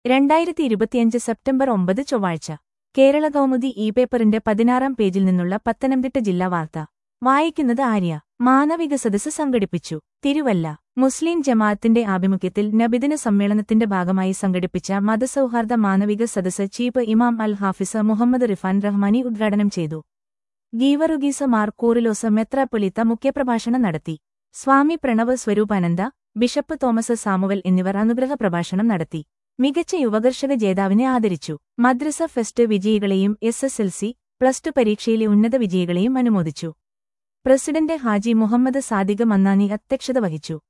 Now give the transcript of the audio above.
രണ്ടായിരത്തി ഇരുപത്തിയഞ്ച് സെപ്റ്റംബർ ഒമ്പത് ചൊവ്വാഴ്ച കേരള കൗമുദി ഇ പേപ്പറിന്റെ പതിനാറാം പേജിൽ നിന്നുള്ള പത്തനംതിട്ട ജില്ലാ വാർത്ത വായിക്കുന്നത് ആര്യ മാനവിക സദസ്സ് സംഘടിപ്പിച്ചു തിരുവല്ല മുസ്ലിം ജമാഅത്തിന്റെ ആഭിമുഖ്യത്തിൽ നബിദിന സമ്മേളനത്തിന്റെ ഭാഗമായി സംഘടിപ്പിച്ച മതസൗഹാർദ്ദ മാനവിക സദസ്സ് ചീഫ് ഇമാം അൽ ഹാഫിസ് മുഹമ്മദ് റിഫാൻ റഹ്മാനി ഉദ്ഘാടനം ചെയ്തു ഗീവറുഗീസ മാർ കൂറിലോസ മെത്രാപ്പൊലിത്ത മുഖ്യപ്രഭാഷണം നടത്തി സ്വാമി പ്രണവ് സ്വരൂപാനന്ദ ബിഷപ്പ് തോമസ് സാമുവൽ എന്നിവർ അനുഗ്രഹ പ്രഭാഷണം നടത്തി മികച്ച യുവകർഷക ജേതാവിനെ ആദരിച്ചു മദ്രസ ഫെസ്റ്റ് വിജയികളെയും S S L C plus two പരീക്ഷയിലെ ഉന്നത വിജയികളെയും അനുമോദിച്ചു പ്രസിഡന്റ് ഹാജി മുഹമ്മദ് സാദിഖ് മന്നാനി അധ്യക്ഷത വഹിച്ചു